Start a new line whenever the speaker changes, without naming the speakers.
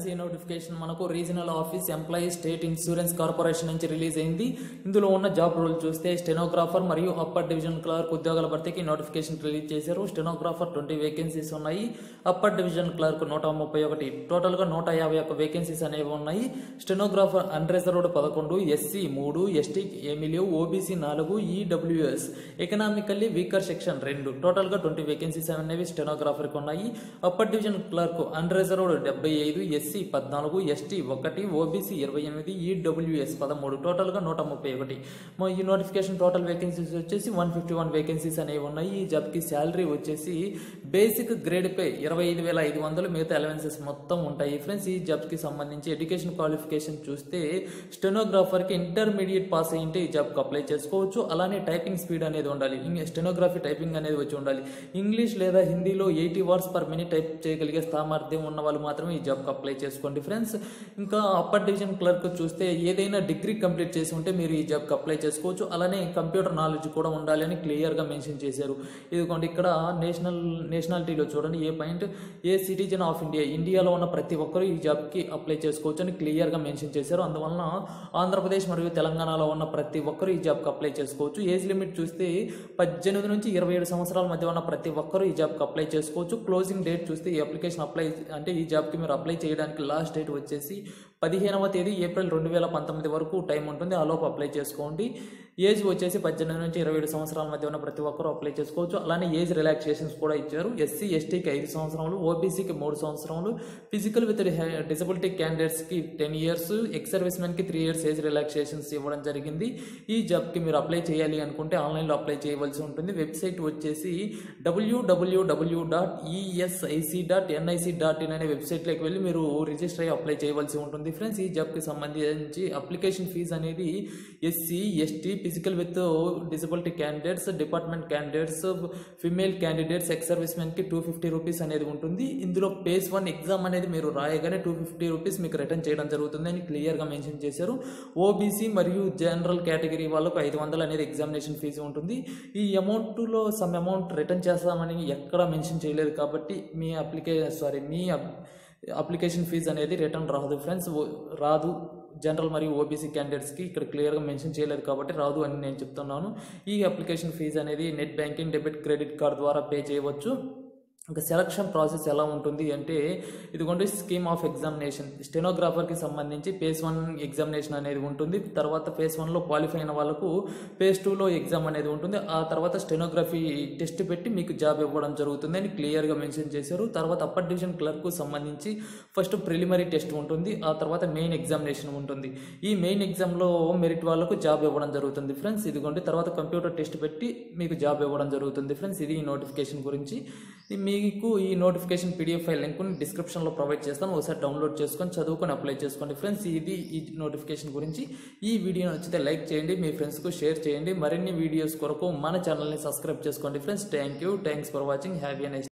friends ఈ notification మనకు regional office employee state insurance corporation నుంచి రిలీజ్ అయింది ఇందులో ఉన్న జాబ్ రోల్ చూస్తే స్టెనోగ్రాఫర్ మరియు అప్పర్ డివిజన్ క్లర్క్ ఉద్యోగాల భర్తీకి నోటిఫికేషన్ రిలీజ్ చేశారు స్టెనోగ్రాఫర్ ట్వంటీ వేకెన్సీస్ ఉన్నాయి అప్పర్ డివిజన్ క్లర్క్ నూట ముప్పై ఒకటి టోటల్గా నూట యాభై ఒక్క వేకెన్సీస్ అనేవి ఉన్నాయి స్టెనోగ్రాఫర్ అన్రిజర్వ్డ్ పదకొండు ఎస్సీ మూడు ఎస్టీ ఏమీ లేవు ఓబీసీ నాలుగు ఈడబ్ల్యూఎస్ ఎకనామికల్లీ వీకర్ సెక్షన్ రెండు టోటల్గా ట్వంటీ వేకెన్సీస్ అనేవి స్టెనోగ్రాఫర్కి ఉన్నాయి అప్పర్ డివిజన్ క్లర్క్ అన్రిజర్వ్డ్ డెబ్బై ఐదు ఎస్సీ పద్నాలుగు ఎస్టీ ఒకటి ఓబీసీ ఇరవై ఎనిమిది ఈడబ్ల్యూఎస్ పదమూడు టోటల్గా నూట ముప్పై ఒకటి మా ఈ నోటిఫికేషన్ టోటల్ వేకెన్సీస్ వచ్చేసి వన్ ఫిఫ్టీ వన్ వేకెన్సీస్ అనేవి ఉన్నాయి ఈ జాబ్కి శాలరీ వచ్చేసి బేసిక్ గ్రేడ్ పే ఇరవై ఐదు వేల ఐదు వందలు మిగతా అలవెన్సెస్ మొత్తం ఉంటాయి ఫ్రెండ్స్ ఈ జాబ్కి సంబంధించి ఎడ్యుకేషన్ క్వాలిఫికేషన్ చూస్తే స్టెనోగ్రాఫర్కి ఇంటర్మీడియట్ పాస్ అయ్యింటే ఈ జాబ్కి అప్లై చేసుకోవచ్చు అలానే టైపింగ్ స్పీడ్ అనేది ఉండాలి స్టెనోగ్రఫీ టైపింగ్ అనేది వచ్చి ఉండాలి ఇంగ్లీష్ లేదా హిందీలో eighty words per minute type చేయగలిగే సామర్థ్యం ఉన్న వాళ్ళు మాత్రమే ఈ జాబ్కి అప్లై చేసుకోండి ఫ్రెండ్స్ ఇంకా అప్పర్ డివిజన్ క్లర్క్ చూస్తే ఏదైనా డిగ్రీ కంప్లీట్ చేసి ఉంటే మీరు ఈ జాబ్కి అప్లై చేసుకోవచ్చు అలానే కంప్యూటర్ నాలెడ్జ్ కూడా ఉండాలి అని క్లియర్గా మెన్షన్ చేశారు ఇదిగోండి ఇక్కడ నేషనల్ నేషనాలిటీలో చూడండి A point a citizen of India ఇండియాలో ఉన్న ప్రతి ఒక్కరూ ఈ జాబ్కి అప్లై చేసుకోవచ్చు అని క్లియర్గా మెన్షన్ చేశారు అందువలన ఆంధ్రప్రదేశ్ మరియు తెలంగాణలో ఉన్న ప్రతి ఒక్కరూ ఈ జాబ్కి అప్లై చేసుకోవచ్చు ఏజ్ లిమిట్ చూస్తే పద్దెనిమిది నుంచి ఇరవై ఏడు సంవత్సరాల మధ్య ఉన్న ప్రతి ఒక్కరూ ఈ జాబ్కి అప్లై చేసుకోవచ్చు క్లోజింగ్ డేట్ చూస్తే ఈ అప్లికేషన్ అప్లై అంటే ఈ జాబ్కి మీరు అప్లై చేయడానికి లాస్ట్ డేట్ వచ్చేసి పదిహేనవ తేదీ ఏప్రిల్ రెండు వేల పంతొమ్మిది వరకు టైం ఉంటుంది ఆ లోపు అప్లై చేసుకోండి ఏజ్ వచ్చేసి పద్దెనిమిది నుంచి ఇరవై ఏడు సంవత్సరాల మధ్య ఉన్న ప్రతి ఒక్కరూ అప్లై చేసుకోవచ్చు అలానే ఏజ్ రిలాక్సేషన్స్ కూడా ఇచ్చారు ఎస్సీ ఎస్టీకి ఐదు సంవత్సరాలు ఓబీసీకి మూడు సంవత్సరాలు ఫిజికల్ విత్ డిసబిలిటీ క్యాండిడేట్స్కి టెన్ ఇయర్స్ ఎక్స్ సర్వీస్ మెన్కి త్రీ ఇయర్స్ ఏజ్ రిలాక్సేషన్స్ ఇవ్వడం జరిగింది ఈ జాబ్కి మీరు అప్లై చేయాలి అనుకుంటే ఆన్లైన్లో అప్లై చేయవలసి ఉంటుంది వెబ్సైట్ వచ్చేసి W W W dot ESIC dot NIC dot in అనే వెబ్సైట్లోకి వెళ్ళి మీరు రిజిస్టర్ అయ్యి అప్లై చేయవలసి ఉంటుంది ఫ్రెండ్స్ ఈ జాబ్కి సంబంధించి అప్లికేషన్ ఫీజు అనేది SC ST physical with disability candidates department candidates female candidates ex service మెన్కి టూ ఫిఫ్టీ రూపీస్ అనేది ఉంటుంది ఇందులో పేస్ వన్ ఎగ్జామ్ అనేది మీరు రాయగానే టూ ఫిఫ్టీ రూపీస్ మీకు రిటర్న్ చేయడం జరుగుతుంది అని క్లియర్గా మెన్షన్ చేశారు ఓబీసీ మరియు జనరల్ కేటగిరీ వాళ్ళకు ఐదు వందలు అనేది ఎగ్జామినేషన్ ఫీజు ఉంటుంది ఈ అమౌంట్లో సమ్ అమౌంట్ రిటర్న్ చేస్తామని ఎక్కడ మెన్షన్ చేయలేదు కాబట్టి మీ అప్లికే సారీ మీ అప్లికేషన్ ఫీజు అనేది రిటర్న్ రాదు ఫ్రెండ్స్ రాదు జనరల్ మరియు ఓబీసీ క్యాండిడేట్స్కి ఇక్కడ క్లియర్గా మెన్షన్ చేయలేదు కాబట్టి రాదు అని నేను చెప్తున్నాను ఈ అప్లికేషన్ ఫీజు అనేది net banking debit credit card ద్వారా పే చేయవచ్చు ఇంకా సెలక్షన్ ప్రాసెస్ ఎలా ఉంటుంది అంటే ఇదిగోండి స్కీమ్ ఆఫ్ ఎగ్జామినేషన్ స్టెనోగ్రాఫర్కి సంబంధించి ఫేస్ వన్ ఎగ్జామినేషన్ అనేది ఉంటుంది తర్వాత ఫేస్ వన్లో క్వాలిఫై అయిన వాళ్ళకు ఫేస్ టూలో ఎగ్జామ్ అనేది ఉంటుంది ఆ తర్వాత స్టెనోగ్రఫీ టెస్ట్ పెట్టి మీకు జాబ్ ఇవ్వడం జరుగుతుంది అని క్లియర్గా మెన్షన్ చేశారు తర్వాత అప్పర్ డివిజన్ క్లర్క్కు సంబంధించి ఫస్ట్ ప్రిలిమరీ టెస్ట్ ఉంటుంది ఆ తర్వాత మెయిన్ ఎగ్జామినేషన్ ఉంటుంది ఈ మెయిన్ ఎగ్జామ్లో మెరిట్ వాళ్ళకు జాబ్ ఇవ్వడం జరుగుతుంది ఫ్రెండ్స్ ఇదిగోండి తర్వాత కంప్యూటర్ టెస్ట్ పెట్టి మీకు జాబ్ ఇవ్వడం జరుగుతుంది ఫ్రెండ్స్ ఇది ఈ నోటిఫికేషన్ గురించి మీకు ఈ నోటిఫికేషన్ పీడిఎఫ్ ఫైల్ లింక్ని డిస్క్రిప్షన్లో ప్రొవైడ్ చేస్తాను ఒకసారి డౌన్లోడ్ చేసుకొని చదువుకొని అప్లై చేసుకోండి ఫ్రెండ్స్ ఇది ఈ నోటిఫికేషన్ గురించి ఈ వీడియో నచ్చితే లైక్ చేయండి మీ ఫ్రెండ్స్కు షేర్ చేయండి మరిన్ని వీడియోస్ కొరకు మన ఛానల్ని సబ్స్క్రైబ్ చేసుకోండి friends thank you thanks for watching have a nice